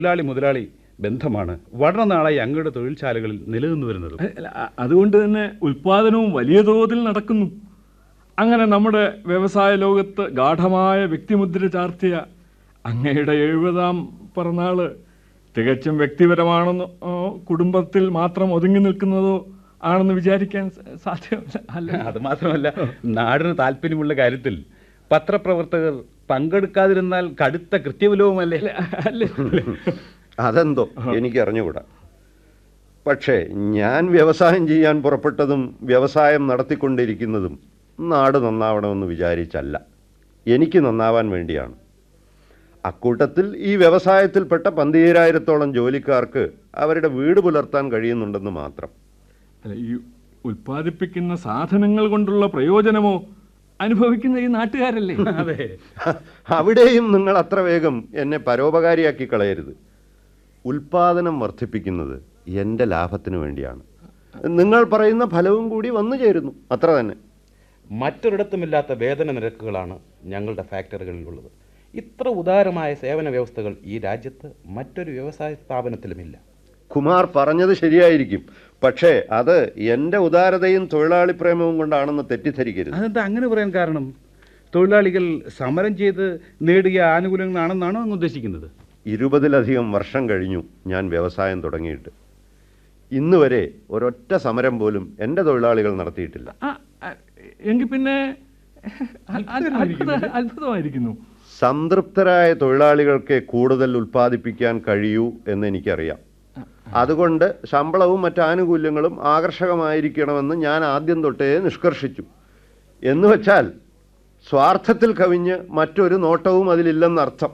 തൊഴിലാളി മുതലാളി ബന്ധമാണ് വളരെ നാളായി അങ്ങയുടെ തൊഴിൽശാലകളിൽ നിലനിന്നു വരുന്നത് അല്ല, അ- അതുകൊണ്ട് തന്നെ ഉൽപാദനവും വലിയ തോതിൽ നടക്കുന്നു അങ്ങനെ നമ്മുടെ വ്യവസായ ലോകത്ത് ഗാഠമായ വ്യക്തിമുദ്ര ചാർത്തിയ അങ്ങയുടെ എഴുപതാം പിറന്നാള് തികച്ചും വ്യക്തിപരമാണെന്നോ ഓ, കുടുംബത്തിൽ മാത്രം ഒതുങ്ങി നിൽക്കുന്നതോ ആണെന്ന് വിചാരിക്കാൻ സ- സാധ്യമല്ല അല്ല അത് മാത്രമല്ല നാടിന് താല്പര്യമുള്ള കാര്യത്തിൽ പത്രപ്രവർത്തകർ പങ്കെടുക്കാതിരുന്നാൽ കടുത്ത കൃത്യവിലോപമല്ലേ അല്ലേ അതെന്തോ എനിക്ക് അറിഞ്ഞുകൂടാ പക്ഷേ ഞാൻ വ്യവസായം ചെയ്യാൻ പുറപ്പെട്ടതും വ്യവസായം നടത്തിക്കൊണ്ടിരിക്കുന്നതും നാട് നന്നാവണമെന്ന് വിചാരിച്ചല്ല എനിക്ക് നന്നാവാൻ വേണ്ടിയാണ് അക്കൂട്ടത്തിൽ ഈ വ്യവസായത്തിൽപ്പെട്ട പന്തീരായിരത്തോളം ജോലിക്കാർക്ക് അവരുടെ വീട് പുലർത്താൻ കഴിയുന്നുണ്ടെന്ന് മാത്രം അല്ല ഈ ഉൽപ്പാദിപ്പിക്കുന്ന സാധനങ്ങൾ കൊണ്ടുള്ള പ്രയോജനമോ അനുഭവിക്കുന്ന ഈ നാട്ടുകാരല്ലേ അതെ അവിടെയും നിങ്ങൾ അത്ര വേഗം എന്നെ പരോപകാരിയാക്കി കളയരുത് ഉൽപാദനം വർദ്ധിപ്പിക്കുന്നത് എൻ്റെ ലാഭത്തിന് വേണ്ടിയാണ് നിങ്ങൾ പറയുന്ന ഫലവും കൂടി വന്നു ചേരുന്നു അത്ര തന്നെ മറ്റൊരിടത്തുമില്ലാത്ത വേതന നിരക്കുകളാണ് ഞങ്ങളുടെ ഫാക്ടറികളിലുള്ളത് ഇത്ര ഉദാരമായ സേവന വ്യവസ്ഥകൾ ഈ രാജ്യത്ത് മറ്റൊരു വ്യവസായ സ്ഥാപനത്തിലുമില്ല കുമാർ പറഞ്ഞത് ശരിയായിരിക്കും പക്ഷേ അത് എൻ്റെ ഉദാരതയും തൊഴിലാളി പ്രേമവും കൊണ്ടാണെന്ന് തെറ്റിദ്ധരിക്കരുത് അതെന്താ അങ്ങനെ പറയാൻ കാരണം തൊഴിലാളികൾ സമരം ചെയ്ത് നേടിയ ആനുകൂല്യങ്ങളാണെന്നാണോ അങ്ങ് ഉദ്ദേശിക്കുന്നത് ഇരുപതിലധികം വർഷം കഴിഞ്ഞു ഞാൻ വ്യവസായം തുടങ്ങിയിട്ട് ഇന്ന് വരെ ഒരൊറ്റ സമരം പോലും എൻ്റെ തൊഴിലാളികൾ നടത്തിയിട്ടില്ല ആ, ആ, എങ്കിൽ പിന്നെ അ- അ- അത്ഭുത- അത്ഭുതമായിരിക്കുന്നു സംതൃപ്തരായ തൊഴിലാളികൾക്ക് കൂടുതൽ ഉൽപ്പാദിപ്പിക്കാൻ കഴിയൂ എന്ന് എനിക്കറിയാം അതുകൊണ്ട് ശമ്പളവും മറ്റ് ആനുകൂല്യങ്ങളും ആകർഷകമായിരിക്കണമെന്ന് ഞാൻ ആദ്യം തൊട്ടേ നിഷ്കർഷിച്ചു എന്ന് വെച്ചാൽ സ്വാർത്ഥത്തിൽ കവിഞ്ഞ് മറ്റൊരു നോട്ടവും അതിലില്ലെന്നർത്ഥം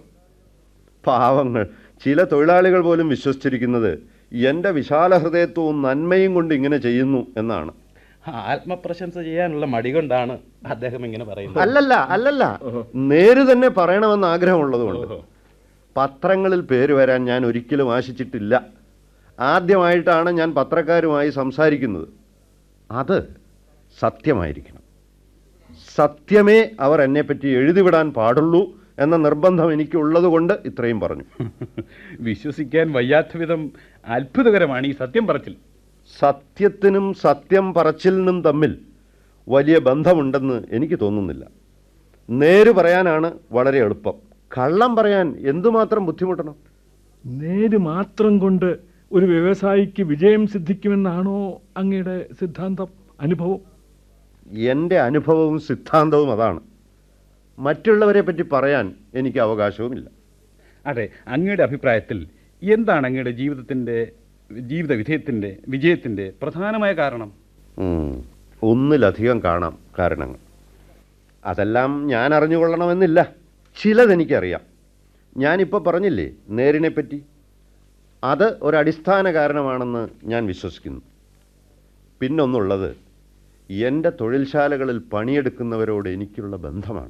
പാവങ്ങൾ ചില തൊഴിലാളികൾ പോലും വിശ്വസിച്ചിരിക്കുന്നത് എൻ്റെ വിശാല ഹൃദയത്വവും നന്മയും കൊണ്ട് ഇങ്ങനെ ചെയ്യുന്നു എന്നാണ് ആത്മപ്രശംസ ചെയ്യാനുള്ള മടി കൊണ്ടാണ് അദ്ദേഹം ഇങ്ങനെ പറയുന്നത് അല്ലല്ല അല്ലല്ല നേര് തന്നെ പറയണമെന്ന് ആഗ്രഹമുള്ളതുകൊണ്ട് പത്രങ്ങളിൽ പേര് വരാൻ ഞാൻ ഒരിക്കലും ആശിച്ചിട്ടില്ല ആദ്യമായിട്ടാണ് ഞാൻ പത്രക്കാരുമായി സംസാരിക്കുന്നത് അത് സത്യമായിരിക്കണം സത്യമേ അവർ എന്നെപ്പറ്റി എഴുതിവിടാൻ പാടുള്ളൂ എന്ന നിർബന്ധം എനിക്കുള്ളത് കൊണ്ട് ഇത്രയും പറഞ്ഞു വിശ്വസിക്കാൻ വയ്യാത്ത വിധം അത്ഭുതകരമാണ് ഈ സത്യം പറച്ചിൽ സത്യത്തിനും സത്യം പറച്ചിലിനും തമ്മിൽ വലിയ ബന്ധമുണ്ടെന്ന് എനിക്ക് തോന്നുന്നില്ല നേര് പറയാനാണ് വളരെ എളുപ്പം കള്ളം പറയാൻ എന്തുമാത്രം ബുദ്ധിമുട്ടണം നേര് മാത്രം കൊണ്ട് ഒരു വ്യവസായിക്ക് വിജയം സിദ്ധിക്കുമെന്നാണോ അങ്ങയുടെ സിദ്ധാന്തം അനുഭവം എൻ്റെ അനുഭവവും സിദ്ധാന്തവും അതാണ് മറ്റുള്ളവരെ പറ്റി പറയാൻ എനിക്ക് അവകാശവുമില്ല അതെ അങ്ങയുടെ അഭിപ്രായത്തിൽ എന്താണ് അങ്ങയുടെ ജീവിതത്തിൻ്റെ ജീവിത വിധേയത്തിൻ്റെ വിജയത്തിൻ്റെ പ്രധാനമായ കാരണം ഉം, ഒന്നിലധികം കാണാം കാരണങ്ങൾ അതെല്ലാം ഞാൻ അറിഞ്ഞുകൊള്ളണമെന്നില്ല ചിലതെനിക്കറിയാം ഞാനിപ്പോൾ പറഞ്ഞില്ലേ നേരിനെ പറ്റി അത് ഒരടിസ്ഥാന കാരണമാണെന്ന് ഞാൻ വിശ്വസിക്കുന്നു പിന്നൊന്നുള്ളത് എൻ്റെ തൊഴിൽശാലകളിൽ പണിയെടുക്കുന്നവരോട് എനിക്കുള്ള ബന്ധമാണ്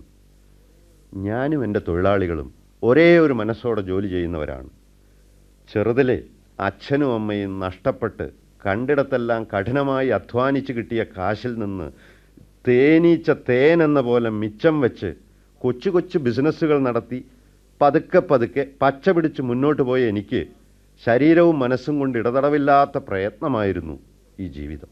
ഞാനും എൻ്റെ തൊഴിലാളികളും ഒരേ ഒരു മനസ്സോടെ ജോലി ചെയ്യുന്നവരാണ് ചെറുതിലെ അച്ഛനും അമ്മയും നഷ്ടപ്പെട്ട് കണ്ടിടത്തെല്ലാം കഠിനമായി അധ്വാനിച്ച് കിട്ടിയ കാശിൽ നിന്ന് തേനീച്ച തേൻ എന്ന പോലെ മിച്ചം വെച്ച് കൊച്ചു കൊച്ചു ബിസിനസ്സുകൾ നടത്തി പതുക്കെ പതുക്കെ പച്ച പിടിച്ച് മുന്നോട്ട് പോയ എനിക്ക് ശരീരവും മനസ്സും കൊണ്ട് ഇടതടവില്ലാത്ത പ്രയത്നമായിരുന്നു ഈ ജീവിതം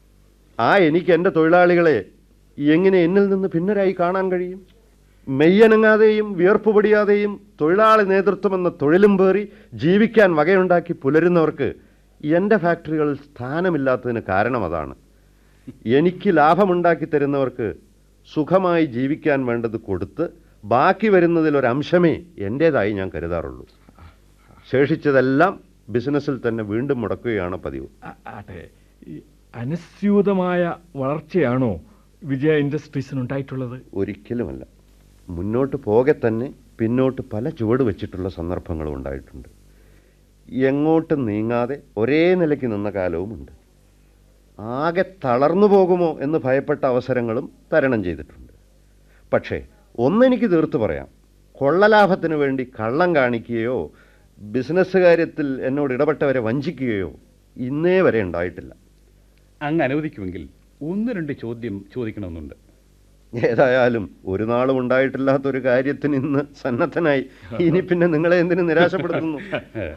ആ എനിക്ക് എൻ്റെ തൊഴിലാളികളെ എങ്ങനെ എന്നിൽ നിന്ന് ഭിന്നരായി കാണാൻ കഴിയും മെയ്യനങ്ങാതെയും വിയർപ്പ് പൊടിയാതെയും തൊഴിലാളി നേതൃത്വം എന്ന തൊഴിലും പേറി ജീവിക്കാൻ വകയുണ്ടാക്കി പുലരുന്നവർക്ക് എൻ്റെ ഫാക്ടറികളിൽ സ്ഥാനമില്ലാത്തതിന് കാരണം അതാണ് എനിക്ക് ലാഭമുണ്ടാക്കി തരുന്നവർക്ക് സുഖമായി ജീവിക്കാൻ വേണ്ടത് കൊടുത്ത് ബാക്കി വരുന്നതിൽ ഒരംശമേ എൻ്റേതായി ഞാൻ കരുതാറുള്ളൂ ശേഷിച്ചതെല്ലാം ബിസിനസ്സിൽ തന്നെ വീണ്ടും മുടക്കുകയാണ് പതിവ് ആ- ആട്ടെ ഈ അനുസ്യൂതമായ വളർച്ചയാണോ വിജയ ഇൻഡസ്ട്രീസിനുണ്ടായിട്ടുള്ളത് ഒരിക്കലുമല്ല മുന്നോട്ട് പോകെ തന്നെ പിന്നോട്ട് പല ചുവട് വെച്ചിട്ടുള്ള സന്ദർഭങ്ങളും ഉണ്ടായിട്ടുണ്ട് എങ്ങോട്ടും നീങ്ങാതെ ഒരേ നിലയ്ക്ക് നിന്ന കാലവുമുണ്ട് ആകെ തളർന്നു പോകുമോ എന്ന് ഭയപ്പെട്ട അവസരങ്ങളും തരണം ചെയ്തിട്ടുണ്ട് പക്ഷേ ഒന്നെനിക്ക് തീർത്തു പറയാം കൊള്ളലാഭത്തിന് വേണ്ടി കള്ളം കാണിക്കുകയോ ബിസിനസ് കാര്യത്തിൽ എന്നോട് ഇടപെട്ടവരെ വഞ്ചിക്കുകയോ ഇന്നേ വരെ ഉണ്ടായിട്ടില്ല അങ്ങ് അനുവദിക്കുമെങ്കിൽ ഒന്ന് രണ്ട് ചോദ്യം ചോദിക്കണമെന്നുണ്ട് ഏതായാലും ഒരു നാളും ഉണ്ടായിട്ടില്ലാത്തൊരു കാര്യത്തിന് ഇന്ന് സന്നദ്ധനായി ഇനി പിന്നെ നിങ്ങളെ എന്തിനു നിരാശപ്പെടുത്തുന്നു